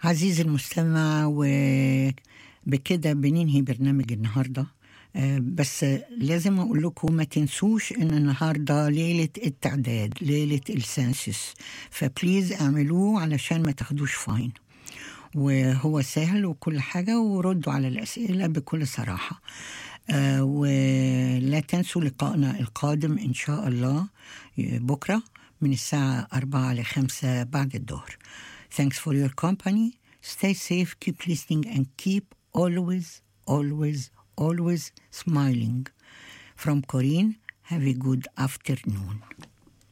عزيزي المستمع وبكده بننهي برنامج النهارده آه، بس لازم اقول لكم ما تنسوش ان النهارده ليله التعداد ليله السنسس فبليز اعملوه علشان ما تاخدوش فاين وهو سهل وكل حاجة وردوا على الأسئلة بكل صراحة آه ولا تنسوا لقائنا القادم إن شاء الله بكرة من الساعة أربعة لخمسة بعد الظهر Thanks for your company. Stay safe, keep listening and keep always, always, always smiling. From Corinne, have a good afternoon.